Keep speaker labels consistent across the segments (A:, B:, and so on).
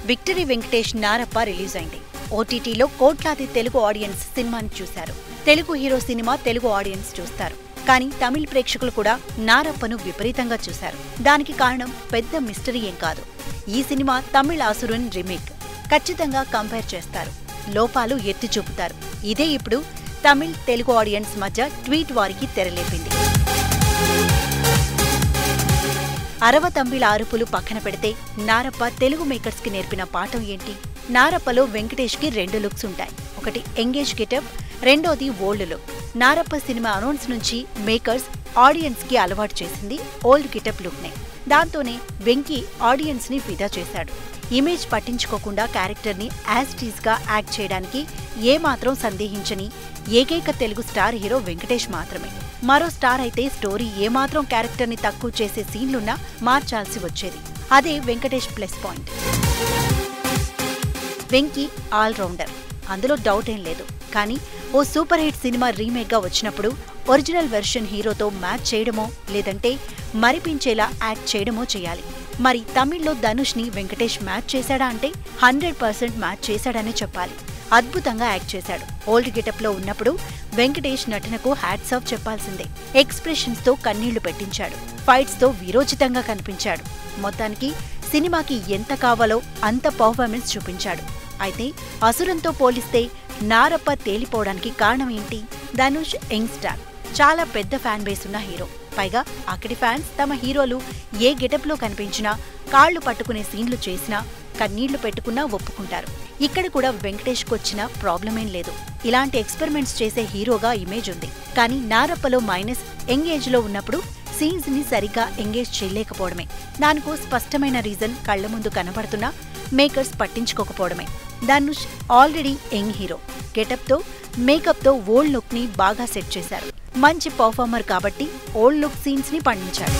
A: victory Venkatesh Narappa release అయింది ఓటీటీలో కోట్లాది తెలుగు ఆడియన్స్ సినిమాని చూశారు Telugu hero cinema Telugu audience చూస్తారు కానీ తమిళ ప్రేక్షకులు కూడా నారప్పను విపరీతంగా చూశారు దానికి కారణం పెద్ద మిస్టరీ ఏం కాదు ఈ సినిమా తమిళ ఆసురున్ రీమేక్ ఖచ్చితంగా కంపేర్ చేస్తారు లోపాలు ఎత్తి చూపుతారు ఇదే ఇప్పుడు తమిళ్ తెలుగు ఆడియన్స్ మధ్య ట్వీట్ వారికి తెరలేపింది అరవ తంబిల అరుపులు పక్కన పెడితే నారప్ప తెలుగు మేకర్స్ కి నేర్పిన పాఠం ఏంటి నారప్పలో వెంకటేష్ కి రెండు లుక్స్ ఉంటాయి ఒకటి ఎంగేజ్ గెటప్ రెండోది old look Narappa cinema announce నుంచి మేకర్స్ ఆడియన్స్ కి అలవాటు చేసింది ఓల్డ్ గెటప్ లుక్ నే దాంతోనే వెంకీ ఆడియన్స్ ని ఫిదా చేశాడు ఇమేజ్ పట్టించుకోకుండా క్యారెక్టర్ ని యాజ్ టీజ్ గా యాక్ట్ చేయడానికి ఏమాత్రం సందేహించని ఏకైక తెలుగు స్టార్ హీరో వెంకటేష్ మాత్రమే మరో స్టార్ అయితే స్టోరీ ఏమాత్రం క్యారెక్టర్ ని తక్కువ చేసే సీన్లున్నా మార్చాల్సి వచ్చేది అదే Venkatesh plus point Venky all rounder అందులో డౌట్ ఏం లేదు కానీ ఓ సూపర్ హిట్ సినిమా రీమేక్ గా వచ్చినప్పుడు ఒరిజినల్ వెర్షన్ హీరోతో మ్యాచ్ చేయడమో లేదంటే మరిపించేలా యాక్ట్ చేయడమో చేయాలి మరి తమిళ్లో ధనుష్ ని వెంకటేష్ మ్యాచ్ చేశాడా అంటే హండ్రెడ్ పర్సెంట్ మ్యాచ్ చేశాడనే చెప్పాలి అద్భుతంగా యాక్ట్ చేశాడు ఓల్డ్ గెటప్ లో ఉన్నప్పుడు వెంకటేష్ నటనకు హ్యాట్స్ ఆఫ్ చెప్పాల్సిందే ఎక్స్ప్రెషన్స్ తో కన్నీళ్లు పెట్టించాడు ఫైట్స్ తో విరోచితంగా కనిపించాడు మొత్తానికి సినిమాకి ఎంత కావాలో అంత పర్ఫార్మెన్స్ చూపించాడు అయితే అసురంతో పోలిస్తే నారప్ప తేలిపోవడానికి కారణం ఏంటి ధనుష్ యంగ్ స్టార్ చాలా పెద్ద ఫ్యాన్ బేస్ ఉన్న హీరో పైగా అక్కడి ఫ్యాన్స్ తమ హీరోలు ఏ గెటప్ లో కనిపించినా కాళ్లు పట్టుకునే సీన్లు చేసినా కన్నీళ్లు పెట్టుకున్నా ఒప్పుకుంటారు ఇక్కడ కూడా వెంకటేష్కి వచ్చిన ప్రాబ్లం ఏం లేదు ఇలాంటి ఎక్స్పెరిమెంట్స్ చేసే హీరోగా ఇమేజ్ ఉంది కానీ నారప్పలో మైనస్ ఎంగేజ్ లో ఉన్నప్పుడు సీన్స్ ని సరిగ్గా ఎంగేజ్ చేయలేకపోవడమే దానికో స్పష్టమైన రీజన్ కళ్ల ముందు కనబడుతున్నా మేకర్స్ పట్టించుకోకపోవడమే Dhanush already young hero getup తో మేకప్ తో ఓల్డ్ లుక్ ని బాగా సెట్ చేశారు మంచి పర్ఫార్మర్ కాబట్టి ఓల్డ్ లుక్ సీన్స్ ని పండించాడు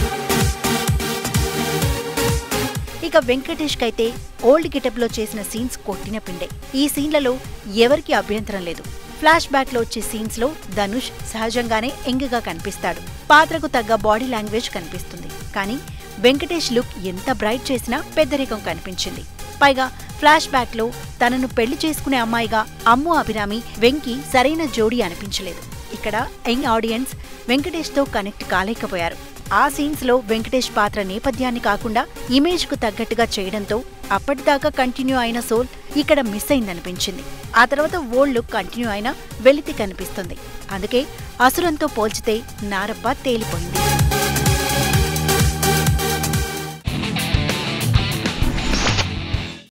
A: ఇక వెంకటేష్ కైతే ఓల్డ్ గెటప్ లో చేసిన సీన్స్ కొట్టిన పిండే ఈ సీన్లలో ఎవరికి అభ్యంతరం లేదు ఫ్లాష్ బ్యాక్ లో వచ్చే సీన్స్ లో ధనుష్ సహజంగానే యంగ్ కనిపిస్తాడు పాత్రకు తగ్గ బాడీ లాంగ్వేజ్ కనిపిస్తుంది కానీ వెంకటేష్ లుక్ ఎంత బ్రైట్ చేసినా పెద్దరికం కనిపించింది పైగా ఫ్లాష్ బ్యాక్ లో తనను పెళ్లి చేసుకునే అమ్మాయిగా అమ్ము అభిరామి వెంకి సరైన జోడీ అనిపించలేదు ఇక్కడ యంగ్ ఆడియన్స్ వెంకటేష్ తో కనెక్ట్ కాలేకపోయారు ఆ సీన్స్ లో వెంకటేష్ పాత్ర నేపథ్యాన్ని కాకుండా ఇమేజ్ కు తగ్గట్టుగా చేయడంతో అప్పటిదాకా కంటిన్యూ అయిన సోల్ ఇక్కడ మిస్ అయిందనిపించింది ఆ తర్వాత ఓల్డ్ లుక్ కంటిన్యూ అయినా వెలితి కనిపిస్తుంది అందుకే అసురంతో పోల్చితే నారప్ప తేలిపోయింది